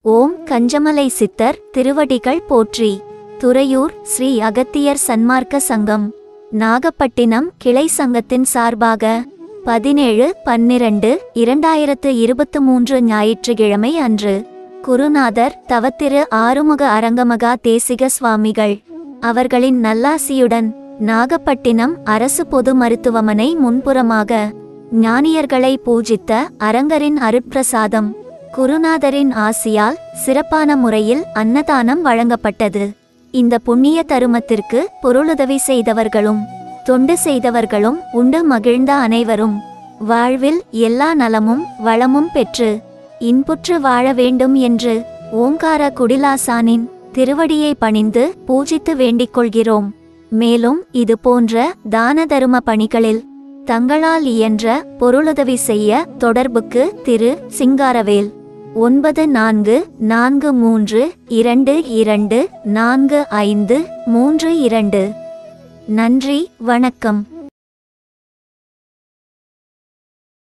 ஓம் கஞ்சமலை சித்தர் திருவடிகள் போற்றி துறையூர் ஸ்ரீ அகத்தியர் சன்மார்க்க சங்கம் நாகப்பட்டினம் கிளை சங்கத்தின் சார்பாக பதினேழு பன்னிரண்டு இரண்டாயிரத்து இருபத்து மூன்று ஞாயிற்றுக்கிழமை அன்று குருநாதர் தவத்திரு ஆறுமுக அரங்கமகா தேசிக சுவாமிகள் அவர்களின் நல்லாசியுடன் நாகப்பட்டினம் அரசு பொது மருத்துவமனை முன்புறமாக ஞானியர்களை பூஜித்த அரங்கரின் அருட்பிரசாதம் குருநாதரின் ஆசியால் சிறப்பான முறையில் அன்னதானம் வழங்கப்பட்டது இந்த புண்ணிய தருமத்திற்கு பொருளுதவி செய்தவர்களும் தொண்டு செய்தவர்களும் உண்டு மகிழ்ந்த அனைவரும் வாழ்வில் எல்லா நலமும் வளமும் பெற்று இன்புற்று வாழ வேண்டும் என்று ஓங்கார குடிலாசானின் திருவடியை பணிந்து பூஜித்து வேண்டிக் கொள்கிறோம் மேலும் இது போன்ற தான தரும பணிகளில் தங்களால் இயன்ற பொருளுதவி செய்ய தொடர்புக்கு திரு சிங்காரவேல் ஒன்பது நான்கு நான்கு மூன்று இரண்டு இரண்டு நான்கு ஐந்து மூன்று இரண்டு நன்றி வணக்கம்